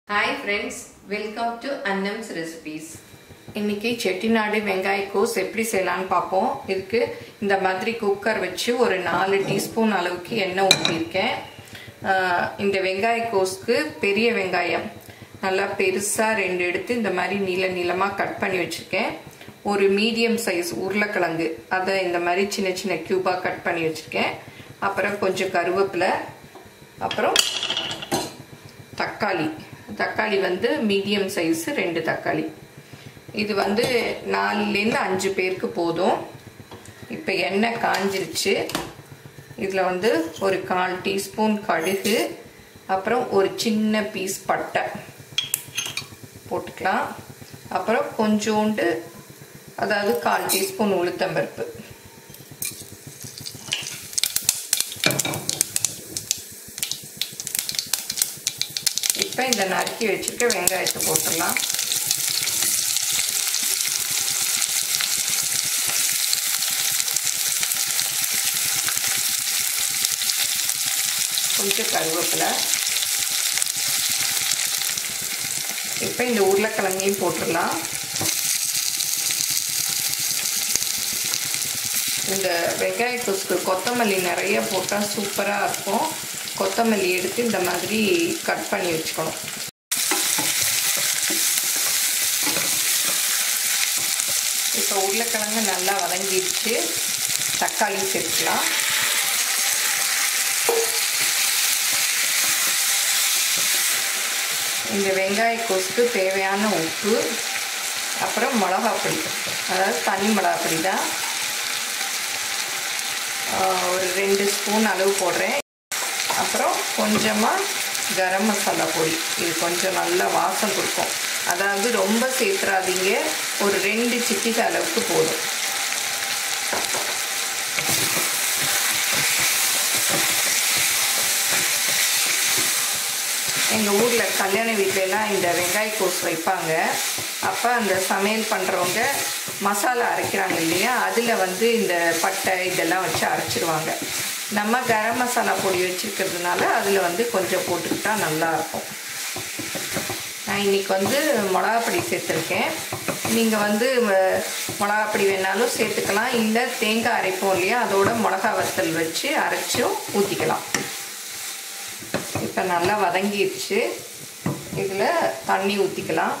hi friends welcome to Annams recipes இன்னைக்கு செட்டிநாடு வெங்காய கோஸ் எப்படி செய்யலான்னு பார்ப்போம் இதுக்கு இந்த மாதிரி குக்கர் வச்சு ஒரு நாலு டீஸ்பூன் அளவுக்கு எண்ணெய் ஊற்றிருக்கேன் ஆஹ் இந்த வெங்காய கோஸ்க்கு பெரிய வெங்காயம் நல்லா பெருசாக ரெண்டு எடுத்து இந்த மாதிரி நீள நீளமாக கட் பண்ணி வச்சுருக்கேன் ஒரு மீடியம் சைஸ் உருளைக்கிழங்கு அதை இந்த மாதிரி சின்ன சின்ன க்யூபாக கட் பண்ணி வச்சுருக்கேன் அப்புறம் கொஞ்சம் கருவேப்பிலை அப்புறம் தக்காளி தக்காளி வந்து மீடியம் சைஸ் ரெண்டு தக்காளி இது வந்து நாலுலேருந்து அஞ்சு பேருக்கு போதும் இப்போ எண்ணெய் காஞ்சிருச்சு இதில் வந்து ஒரு கால் டீஸ்பூன் கடுகு அப்புறம் ஒரு சின்ன பீஸ் பட்டை போட்டுக்கலாம் அப்புறம் கொஞ்சோண்டு அதாவது கால் டீஸ்பூன் உளுத்தம்பருப்பு இப்போ இந்த நறுக்கி வச்சுருக்க வெங்காயத்தை போட்டுடலாம் கொஞ்சம் கருவேப்பிலை இப்போ இந்த உருளைக்கிழங்கையும் போட்டுடலாம் இந்த வெங்காய கொசுக்கு கொத்தமல்லி நிறைய போட்டால் சூப்பராக இருக்கும் கொத்தமல்லி எடுத்து இந்த மாதிரி கட் பண்ணி வச்சுக்கணும் இப்போ உருளைக்கிழங்கு நல்லா வதங்கிடுச்சு தக்காளி சேர்த்துக்கலாம் இந்த வெங்காய கொசுக்கு தேவையான உப்பு அப்புறம் மிளகாப்பொடி அதாவது தனி மிளகாப்பொடி தான் ஒரு ரெண்டு ஸ்பூன் அளவு போடுறேன் அப்புறம் கொஞ்சமாக கரம் மசாலா பொடி இது கொஞ்சம் நல்லா வாசம் கொடுக்கும் அதாவது ரொம்ப சேர்த்துறாதீங்க ஒரு ரெண்டு சிட்டிக்கு அளவுக்கு போதும் எங்கள் ஊரில் கல்யாண வீட்டிலலாம் இந்த வெங்காய கோஸ் வைப்பாங்க அப்போ அந்த சமையல் பண்ணுறவங்க மசாலா அரைக்கிறாங்க இல்லையா அதில் வந்து இந்த பட்டை இதெல்லாம் வச்சு அரைச்சிருவாங்க நம்ம கரம் மசாலா பொடி வச்சுருக்கிறதுனால அதில் வந்து கொஞ்சம் போட்டுக்கிட்டா நல்லாயிருக்கும் நான் இன்றைக்கி வந்து மிளகாப்பொடி சேர்த்துருக்கேன் நீங்கள் வந்து மிளகாப்பொடி வேணாலும் சேர்த்துக்கலாம் இல்லை தேங்காய் அரைப்போம் இல்லையா அதோட மிளகா வத்தல் வச்சு அரைச்சும் ஊற்றிக்கலாம் இப்போ நல்லா வதங்கிடுச்சு இதில் தண்ணி ஊற்றிக்கலாம்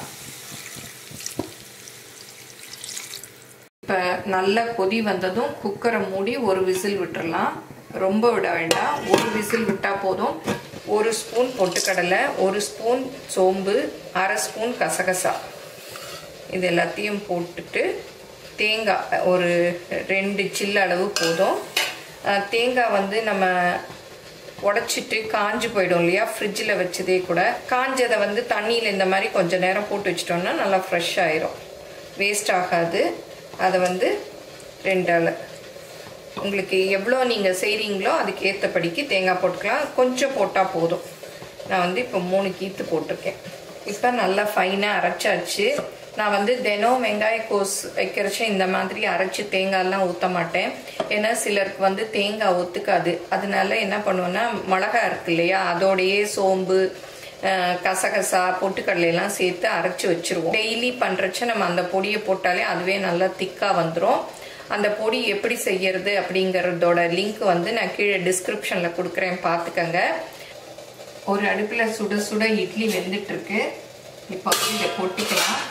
இப்போ நல்ல கொதி வந்ததும் குக்கரை மூடி ஒரு விசில் விட்டுறலாம் ரொம்ப விட வேண்டாம் ஒரு விசில் விட்டால் போதும் ஒரு ஸ்பூன் பொட்டுக்கடலை ஒரு ஸ்பூன் சோம்பு அரை ஸ்பூன் கசகசா இது எல்லாத்தையும் போட்டுட்டு தேங்காய் ஒரு ரெண்டு சில்லு அளவு போதும் தேங்காய் வந்து நம்ம உடச்சிட்டு காஞ்சி போயிடும் இல்லையா ஃப்ரிட்ஜில் வச்சதே கூட காஞ்சதை வந்து தண்ணியில் இந்த மாதிரி கொஞ்சம் நேரம் போட்டு வச்சிட்டோம்னா நல்லா ஃப்ரெஷ் ஆயிரும் வேஸ்ட் ஆகாது அதை வந்து ரெண்டு அலை உங்களுக்கு எவ்வளோ நீங்கள் செய்கிறீங்களோ அதுக்கு ஏற்றபடிக்கு தேங்காய் போட்டுக்கலாம் கொஞ்சம் போட்டால் போதும் நான் வந்து இப்போ மூணு கீத்து போட்டிருக்கேன் இப்போ நல்லா ஃபைனாக அரைச்சாச்சு நான் வந்து தினம் வெங்காய கோஸ் வைக்கிறச்ச இந்த மாதிரி அரைச்சி தேங்காயெல்லாம் ஊற்ற மாட்டேன் ஏன்னா சிலருக்கு வந்து தேங்காய் ஒத்துக்காது அதனால என்ன பண்ணுவேன்னா மிளகா இருக்கு இல்லையா அதோடையே சோம்பு கசகசா பொட்டுக்கடலையெல்லாம் சேர்த்து அரைச்சி வச்சுருவோம் டெய்லி பண்ணுறச்ச நம்ம அந்த பொடியை போட்டாலே அதுவே நல்லா திக்காக வந்துடும் அந்த பொடி எப்படி செய்யறது அப்படிங்கிறதோட லிங்க் வந்து நான் கீழே டிஸ்கிரிப்ஷனில் கொடுக்குறேன் பார்த்துக்கங்க ஒரு அடுப்பில் சுட சுட இட்லி வெந்துட்டுருக்கு இப்போ வந்து இதை கொட்டிக்கலாம்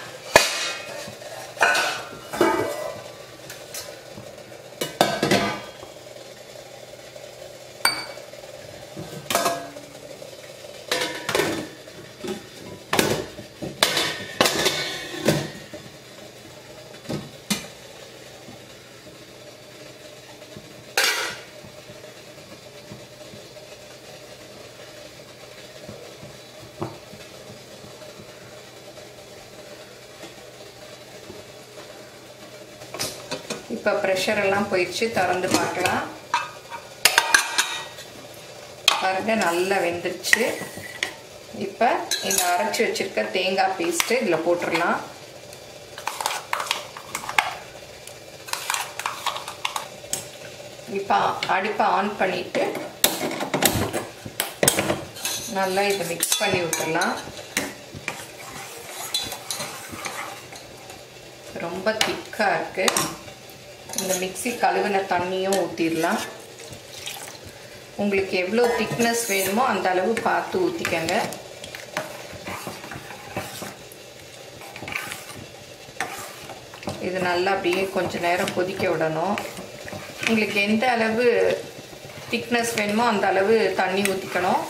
இப்போ ப்ரெஷர் எல்லாம் போயிடுச்சு திறந்து பார்க்கலாம் பாருங்க நல்லா வெந்துருச்சு இப்போ இந்த அரைச்சி வச்சிருக்க தேங்காய் பேஸ்ட்டு இதில் போட்டுடலாம் இப்போ அடுப்பை ஆன் பண்ணிவிட்டு நல்லா இதை மிக்ஸ் பண்ணி விட்டுடலாம் ரொம்ப திக்காக இருக்குது இந்த மிக்சி கழுவின தண்ணியும் ஊற்றிடலாம் உங்களுக்கு எவ்வளோ திக்னஸ் வேணுமோ அந்த அளவு பார்த்து ஊற்றிக்கங்க இது நல்லா அப்படியே கொஞ்ச நேரம் கொதிக்க விடணும் உங்களுக்கு எந்த அளவு திக்னஸ் வேணுமோ அந்த அளவு தண்ணி ஊற்றிக்கணும்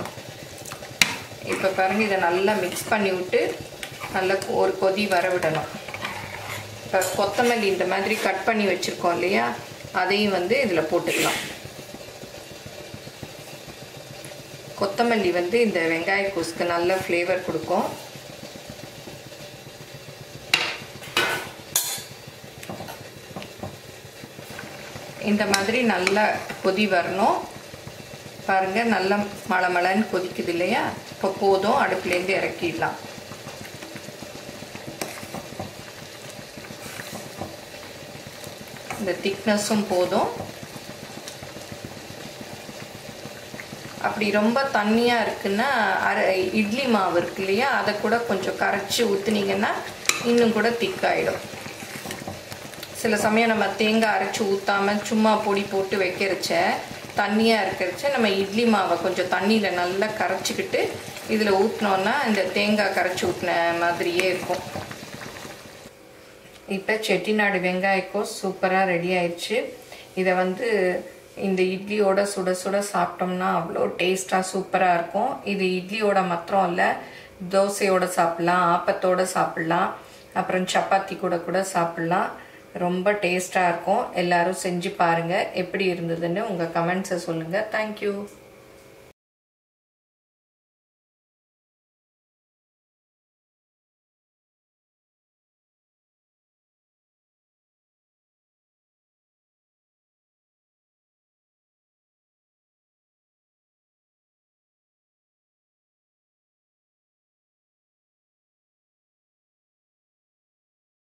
இப்போ பாருங்க இதை நல்லா மிக்ஸ் பண்ணி விட்டு நல்லா ஒரு கொதி வர விடணும் இப்போ கொத்தமல்லி இந்த மாதிரி கட் பண்ணி வச்சுருக்கோம் இல்லையா அதையும் வந்து இதில் போட்டுக்கலாம் கொத்தமல்லி வந்து இந்த வெங்காய கூசுக்கு நல்ல ஃப்ளேவர் கொடுக்கும் இந்த மாதிரி நல்லா கொதி வரணும் பாருங்கள் நல்லா மழை மழைன்னு கொதிக்குது இல்லையா இப்போ போதும் அடுப்புலேருந்து இறக்கிடலாம் இந்த திக்னஸும் போதும் அப்படி ரொம்ப தண்ணியாக இருக்குன்னா அரை இட்லி மாவு இருக்கு இல்லையா அதை கூட கொஞ்சம் கரைச்சி ஊற்றுனீங்கன்னா இன்னும் கூட திக்காயிடும் சில சமயம் நம்ம தேங்காய் அரைச்சி ஊற்றாமல் சும்மா பொடி போட்டு வைக்கிறச்ச தண்ணியாக இருக்கிறச்ச நம்ம இட்லி மாவை கொஞ்சம் தண்ணியில் நல்லா கரைச்சிக்கிட்டு இதில் ஊற்றினோன்னா இந்த தேங்காய் கரைச்சி ஊற்றின மாதிரியே இருக்கும் இப்போ செட்டிநாடு வெங்காயக்கோஸ் சூப்பராக ரெடி ஆயிடுச்சு இதை வந்து இந்த இட்லியோட சுட சுட சாப்பிட்டோம்னா அவ்வளோ டேஸ்ட்டாக சூப்பராக இருக்கும் இது இட்லியோட மாத்திரம் இல்லை தோசையோட சாப்பிட்லாம் ஆப்பத்தோட சாப்பிட்லாம் அப்புறம் சப்பாத்தி கூட கூட சாப்பிட்லாம் ரொம்ப டேஸ்ட்டாக இருக்கும் எல்லாரும் செஞ்சு பாருங்கள் எப்படி இருந்ததுன்னு உங்கள் கமெண்ட்ஸை சொல்லுங்கள் தேங்க்யூ